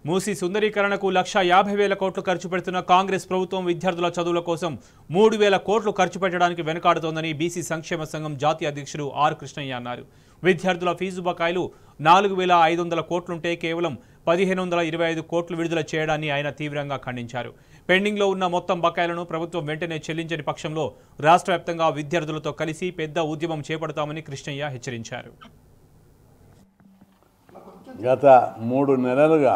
మూసి సుందరీకరణకు లక్ష యాభై వేల కోట్లు ఖర్చు పెడుతున్న కాంగ్రెస్ ప్రభుత్వం విద్యార్థుల చదువుల కోసం మూడు వేల కోట్లు ఖర్చు పెట్టడానికి వెనుకాడుతోందని బీసీ సంక్షేమ సంఘం జాతీయ అధ్యక్షుడు ఆర్ కృష్ణయ్య అన్నారు విద్యార్థుల ఫీజు బకాయిలు నాలుగు వేల ఐదు వందల కోట్లుంటే కేవలం పదిహేను వందల ఇరవై ఐదు కోట్లు విడుదల చేయడాన్ని ఆయన తీవ్రంగా ఖండించారు పెండింగ్లో ఉన్న మొత్తం బకాయిలను ప్రభుత్వం వెంటనే చెల్లించని పక్షంలో రాష్ట్ర వ్యాప్తంగా విద్యార్థులతో కలిసి పెద్ద ఉద్యమం చేపడతామని కృష్ణయ్య హెచ్చరించారు గత మూడు నెలలుగా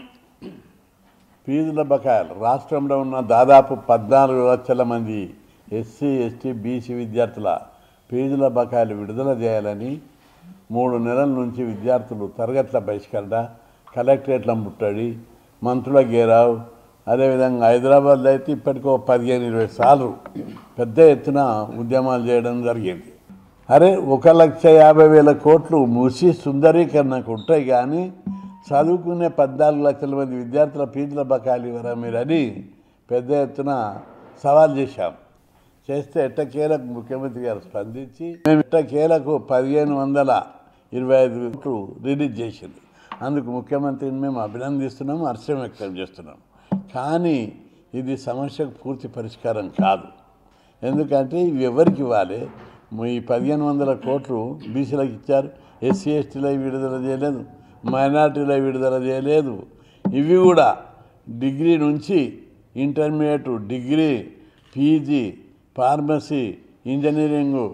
ఫీజుల బకాయిలు రాష్ట్రంలో ఉన్న దాదాపు పద్నాలుగు లక్షల మంది ఎస్సీ ఎస్టీ బీసీ విద్యార్థుల ఫీజుల బకాయిలు విడుదల చేయాలని మూడు నెలల నుంచి విద్యార్థులు తరగతుల బహిష్కరణ కలెక్టరేట్ల ముట్టడి మంత్రుల గేరావు అదేవిధంగా హైదరాబాద్లో అయితే ఇప్పటికో పదిహేను ఇరవై సార్లు పెద్ద ఎత్తున ఉద్యమాలు చేయడం జరిగింది అరే ఒక లక్ష యాభై వేల కోట్లు మూసి సుందరీకరణకు ఉంటాయి కానీ చదువుకునే పద్నాలుగు లక్షల మంది విద్యార్థుల ఫీజుల బకాయిలు ఇవ్వరా మీరు అని పెద్ద ఎత్తున సవాల్ చేశాం చేస్తే ఎట్టకేలకు ముఖ్యమంత్రి గారు స్పందించి మేము ఎట్టకేలకు పదిహేను వందల ఇరవై ఐదు కోట్లు రిలీజ్ చేసింది అందుకు ముఖ్యమంత్రిని మేము అభినందిస్తున్నాం హర్షం వ్యక్తం చేస్తున్నాం కానీ ఇది సమస్యకు పూర్తి పరిష్కారం కాదు ఎందుకంటే ఇవి ఎవరికి ఇవ్వాలి ఈ పదిహేను వందల కోట్లు బీసీలకు ఇచ్చారు ఎస్సీ ఎస్టీలో విడుదల చేయలేదు మైనార్టీలో విడుదల చేయలేదు ఇవి కూడా డిగ్రీ నుంచి intermediate degree PG pharmacy engineering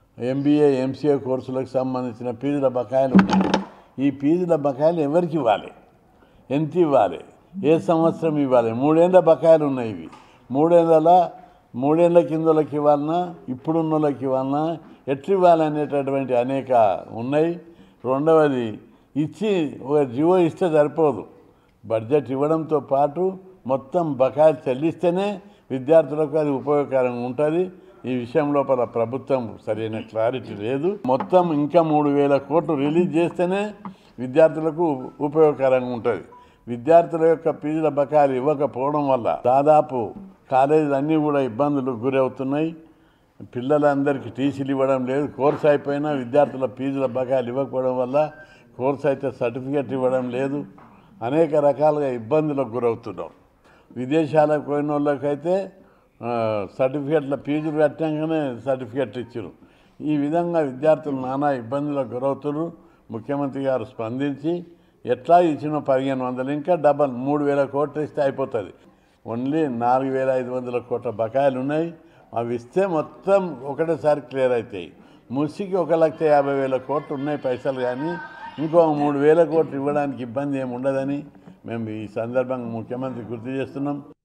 MBA MCA కోర్సులకు సంబంధించిన ఫీజుల బకాయిలు ఉన్నాయి ఈ ఫీజుల బకాయిలు ఎవరికి ఇవ్వాలి ఎంత ఇవ్వాలి ఏ సంవత్సరం ఇవ్వాలి మూడేళ్ళ బకాయిలు ఉన్నాయి ఇవి మూడేళ్ళ మూడేళ్ల కిందలకి ఇవ్వాలన్నా ఇప్పుడున్న వాళ్ళకి ఇవ్వాలన్నా ఎట్లు ఇవ్వాలనేటటువంటి అనేక ఉన్నాయి రెండవది ఇచ్చి ఒక జీవో ఇస్తే సరిపోదు బడ్జెట్ ఇవ్వడంతో పాటు మొత్తం బకాయిలు చెల్లిస్తేనే విద్యార్థులకు అది ఉపయోగకరంగా ఉంటుంది ఈ విషయం లోపల ప్రభుత్వం సరైన క్లారిటీ లేదు మొత్తం ఇంకా మూడు వేల కోట్లు రిలీజ్ చేస్తేనే విద్యార్థులకు ఉపయోగకరంగా ఉంటుంది విద్యార్థుల యొక్క ఫీజుల బకాయిలు ఇవ్వకపోవడం వల్ల దాదాపు కాలేజీలు అన్నీ కూడా ఇబ్బందులకు గురవుతున్నాయి పిల్లలందరికీ టీసీలు ఇవ్వడం లేదు కోర్సు అయిపోయినా విద్యార్థుల ఫీజుల బకాయిలు ఇవ్వకపోవడం వల్ల కోర్సు అయితే సర్టిఫికేట్ ఇవ్వడం లేదు అనేక రకాలుగా ఇబ్బందులకు గురవుతున్నాం విదేశాలకు పోయిన వాళ్ళకైతే ఆ, సర్టిఫికేట్ల ఫీజులు కట్టంగానే సర్టిఫికేట్ ఇచ్చారు ఈ విధంగా విద్యార్థులు నానా ఇబ్బందులకు గురవుతున్నారు ముఖ్యమంత్రి గారు స్పందించి ఎట్లా ఇచ్చిన పదిహేను వందలు ఇంకా డబల్ మూడు వేల కోట్లు ఇస్తే అయిపోతుంది ఓన్లీ నాలుగు వేల ఐదు వందల కోట్ల బకాయిలు ఉన్నాయి అవి ఇస్తే మొత్తం ఒకటేసారి క్లియర్ అవుతాయి ముసికి ఒక లక్ష యాభై వేల కోట్లు ఉన్నాయి పైసలు కానీ ఇంకో మూడు వేల కోట్లు ఇవ్వడానికి ఇబ్బంది ఏమి ఉండదని మేము ఈ సందర్భంగా ముఖ్యమంత్రి గుర్తు చేస్తున్నాం